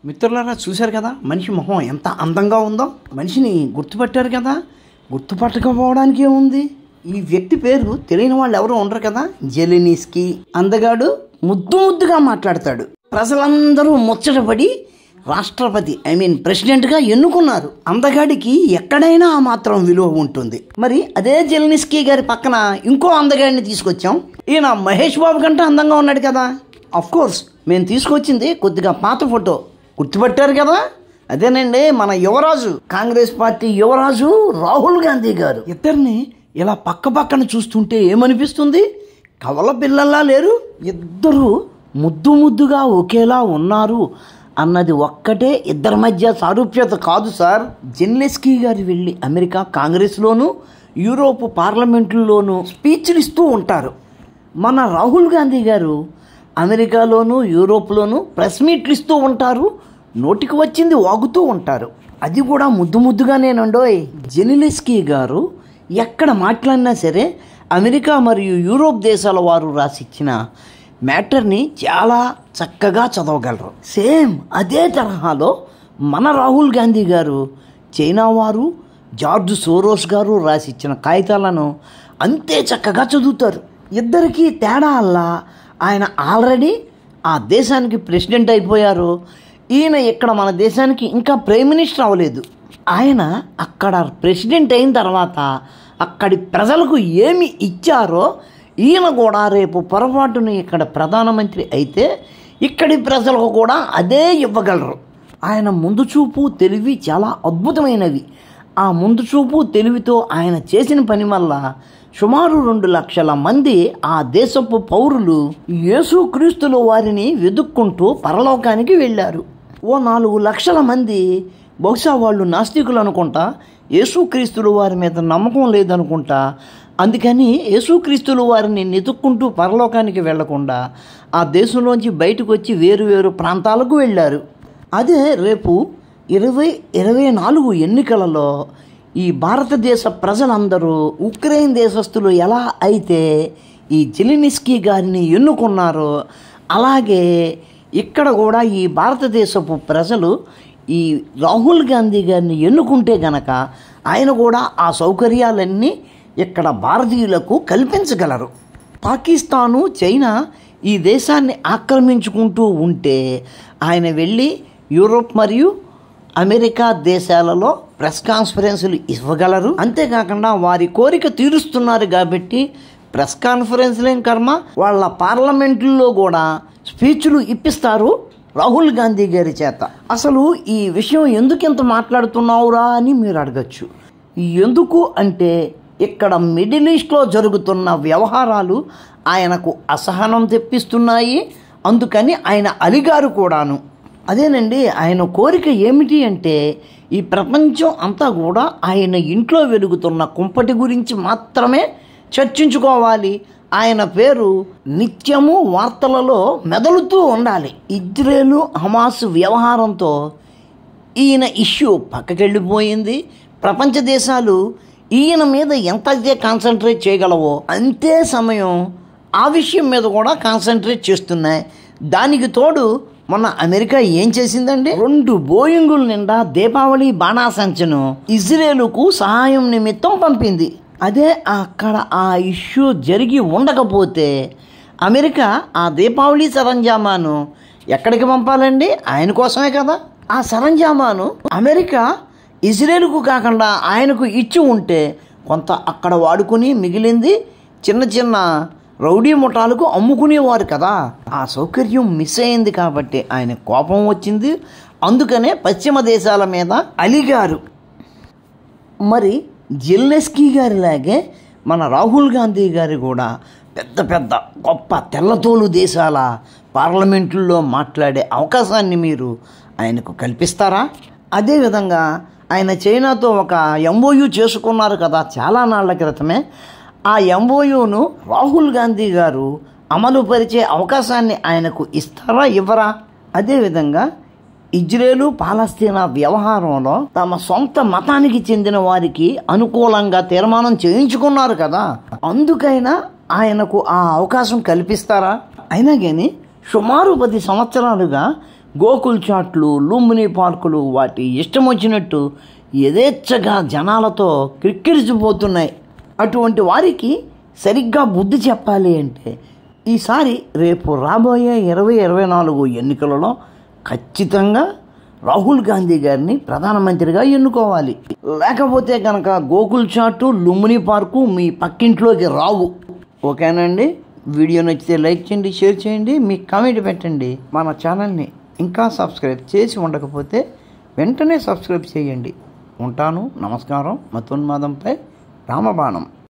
మిత్రులారా చూశారు కదా మనిషి మొహం ఎంత అందంగా ఉందో మనిషిని గుర్తుపట్టారు కదా గుర్తుపట్టకపోవడానికి ఏముంది ఈ వ్యక్తి పేరు తెలియని వాళ్ళు ఎవరు ఉండరు కదా జెలినిస్కి అందగాడు ముద్దు ముద్దుగా మాట్లాడతాడు ప్రజలందరూ ముచ్చటపడి రాష్ట్రపతి ఐ మీన్ ప్రెసిడెంట్గా ఎన్నుకున్నారు అందగాడికి ఎక్కడైనా ఆ మాత్రం విలువ ఉంటుంది మరి అదే జెల్నిస్కీ గారి పక్కన ఇంకో అందగాడిని తీసుకొచ్చాం ఈయన మహేష్ బాబు కంటే అందంగా ఉన్నాడు కదా అఫ్ కోర్స్ మేము తీసుకొచ్చింది కొద్దిగా పాత ఫోటో గుర్తుపట్టారు కదా అదేనండి మన యువరాజు కాంగ్రెస్ పార్టీ యువరాజు రాహుల్ గాంధీ గారు ఇద్దరిని ఇలా పక్క పక్కన చూస్తుంటే ఏమనిపిస్తుంది కవల పిల్లల్లా లేరు ఇద్దరు ముద్దు ముద్దుగా ఒకేలా ఉన్నారు అన్నది ఒక్కటే ఇద్దరి మధ్య సారూప్యత కాదు సార్ జెన్లెస్కీ గారు వెళ్ళి అమెరికా కాంగ్రెస్లోను యూరోప్ పార్లమెంట్లలోనూ స్పీచ్లు ఇస్తూ ఉంటారు మన రాహుల్ గాంధీ గారు అమెరికాలోను యూరోప్లోను ప్రెస్ మీట్లు ఇస్తూ ఉంటారు నోటికి వచ్చింది వాగుతూ ఉంటారు అది కూడా ముద్దు ముద్దుగా నేనుండోయ్ జెనిలిస్కీ గారు ఎక్కడ మాట్లాడినా సరే అమెరికా మరియు యూరోప్ దేశాల వారు రాసిచ్చిన మ్యాటర్ని చాలా చక్కగా చదవగలరు సేమ్ అదే తరహాలో మన రాహుల్ గాంధీ గారు చైనా వారు జార్జ్ సోరోస్ గారు రాసిచ్చిన కాగితాలను అంతే చక్కగా చదువుతారు ఇద్దరికీ తేడా అల్లా ఆయన ఆల్రెడీ ఆ దేశానికి ప్రెసిడెంట్ అయిపోయారు ఈయన ఇక్కడ మన దేశానికి ఇంకా ప్రైమ్ మినిస్టర్ అవ్వలేదు ఆయన అక్కడ ప్రెసిడెంట్ అయిన తర్వాత అక్కడి ప్రజలకు ఏమి ఇచ్చారో ఈయన కూడా రేపు పొరపాటున ఇక్కడ ప్రధానమంత్రి అయితే ఇక్కడి ప్రజలకు కూడా అదే ఇవ్వగలరు ఆయన ముందు చూపు తెలివి చాలా అద్భుతమైనవి ఆ ముందు చూపు తెలివితో ఆయన చేసిన పని వల్ల సుమారు రెండు లక్షల మంది ఆ దేశపు పౌరులు యేసుక్రీస్తుల వారిని వెతుక్కుంటూ పరలోకానికి వెళ్ళారు ఓ నాలుగు లక్షల మంది బహుశా వాళ్ళు నాస్తికులు అనుకుంటా యేసుక్రీస్తుల వారి మీద నమ్మకం లేదనుకుంటా అందుకని యేసుక్రీస్తుల వారిని నెతుక్కుంటూ పరలోకానికి వెళ్లకుండా ఆ దేశంలోంచి బయటకు వచ్చి వేరు వేరు ప్రాంతాలకు వెళ్ళారు అదే రేపు ఇరవై ఇరవై నాలుగు ఎన్నికలలో ఈ భారతదేశ ప్రజలందరూ ఉక్రెయిన్ దేశస్తులు ఎలా అయితే ఈ జెలినిస్కీ గారిని ఎన్నుకున్నారో అలాగే ఇక్కడ కూడా ఈ భారతదేశపు ప్రజలు ఈ రాహుల్ గాంధీ గారిని ఎన్నుకుంటే గనక ఆయన కూడా ఆ సౌకర్యాలన్నీ ఇక్కడ భారతీయులకు కల్పించగలరు పాకిస్తాను చైనా ఈ దేశాన్ని ఆక్రమించుకుంటూ ఉంటే ఆయన వెళ్ళి యూరోప్ మరియు అమెరికా దేశాలలో ప్రెస్ కాన్ఫరెన్సులు ఇవ్వగలరు అంతేకాకుండా వారి కోరిక తీరుస్తున్నారు కాబట్టి ప్రెస్ కాన్ఫరెన్స్లేం కర్మ వాళ్ళ పార్లమెంట్లో కూడా స్పీచ్లు ఇప్పిస్తారు రాహుల్ గాంధీ గారి చేత అసలు ఈ విషయం ఎందుకు ఇంత మాట్లాడుతున్నావురా అని మీరు అడగచ్చు ఎందుకు అంటే ఇక్కడ మిడిల్ ఈస్ట్లో జరుగుతున్న వ్యవహారాలు ఆయనకు అసహనం తెప్పిస్తున్నాయి అందుకని ఆయన అలిగారు కూడాను అదేనండి ఆయన కోరిక ఏమిటి అంటే ఈ ప్రపంచం అంతా కూడా ఆయన ఇంట్లో వెలుగుతున్న కుంపటి గురించి మాత్రమే చర్చించుకోవాలి ఆయన పేరు నిత్యము వార్తలలో మెదలుతూ ఉండాలి ఇజ్రాయేలు హమాస్ వ్యవహారంతో ఈయన ఇష్యూ పక్కకెళ్ళిపోయింది ప్రపంచ దేశాలు ఈయన మీద ఎంతైతే కాన్సన్ట్రేట్ చేయగలవో అంతే సమయం ఆ విషయం మీద కూడా కాన్సన్ట్రేట్ చేస్తున్నాయి దానికి తోడు మొన్న అమెరికా ఏం చేసిందండి రెండు బోయింగుల నిండా దీపావళి బాణాసంచను ఇజ్రాయేలుకు సహాయం నిమిత్తం పంపింది అదే అక్కడ ఆ ఇష్యూ జరిగి ఉండకపోతే అమెరికా ఆ దీపావళి సరంజామాను ఎక్కడికి పంపాలండి ఆయన కోసమే కదా ఆ సరంజామాను అమెరికా ఇజ్రాయేల్కు కాకుండా ఆయనకు ఇచ్చి ఉంటే కొంత అక్కడ వాడుకుని మిగిలింది చిన్న చిన్న రౌడీ ముఠాలకు అమ్ముకునేవారు కదా ఆ సౌకర్యం మిస్ అయింది కాబట్టి ఆయన కోపం వచ్చింది అందుకనే పశ్చిమ దేశాల మీద అలిగారు మరి జిల్నెస్కీ గారిలాగే మన రాహుల్ గాంధీ గారు కూడా పెద్ద పెద్ద గొప్ప తెల్లతోలు దేశాల పార్లమెంటుల్లో మాట్లాడే అవకాశాన్ని మీరు ఆయనకు కల్పిస్తారా అదేవిధంగా ఆయన చైనాతో ఒక ఎంఓయు చేసుకున్నారు కదా చాలా నాళ్ల క్రితమే ఆ ఎంఓయూను రాహుల్ గాంధీ గారు అమలు పరిచే అవకాశాన్ని ఆయనకు ఇస్తారా ఇవ్వరా అదేవిధంగా ఇజ్రాయేలు పాలస్తీనా వ్యవహారంలో తమ సొంత మతానికి చెందిన వారికి అనుకూలంగా తీర్మానం చేయించుకున్నారు కదా అందుకైనా ఆయనకు ఆ అవకాశం కల్పిస్తారా అయినా కానీ సుమారు పది సంవత్సరాలుగా గోకుల్ చాట్లు లుంబిని పార్కులు వాటి ఇష్టం వచ్చినట్టు యథేచ్ఛగా జనాలతో క్రిక్కిరిసిపోతున్నాయి అటువంటి వారికి సరిగ్గా బుద్ధి చెప్పాలి అంటే ఈసారి రేపు రాబోయే ఇరవై ఇరవై నాలుగు ఎన్నికలలో ఖచ్చితంగా రాహుల్ గాంధీ గారిని ప్రధానమంత్రిగా ఎన్నుకోవాలి లేకపోతే కనుక గోకుల్ చాటు లుంబిని పార్కు మీ పక్కింట్లోకి రావు ఓకేనండి వీడియో నచ్చితే లైక్ చేయండి షేర్ చేయండి మీ కామెంట్ పెట్టండి మన ఛానల్ని ఇంకా సబ్స్క్రైబ్ చేసి ఉండకపోతే వెంటనే సబ్స్క్రైబ్ చేయండి ఉంటాను నమస్కారం మతోన్మాదంపై రామబాణం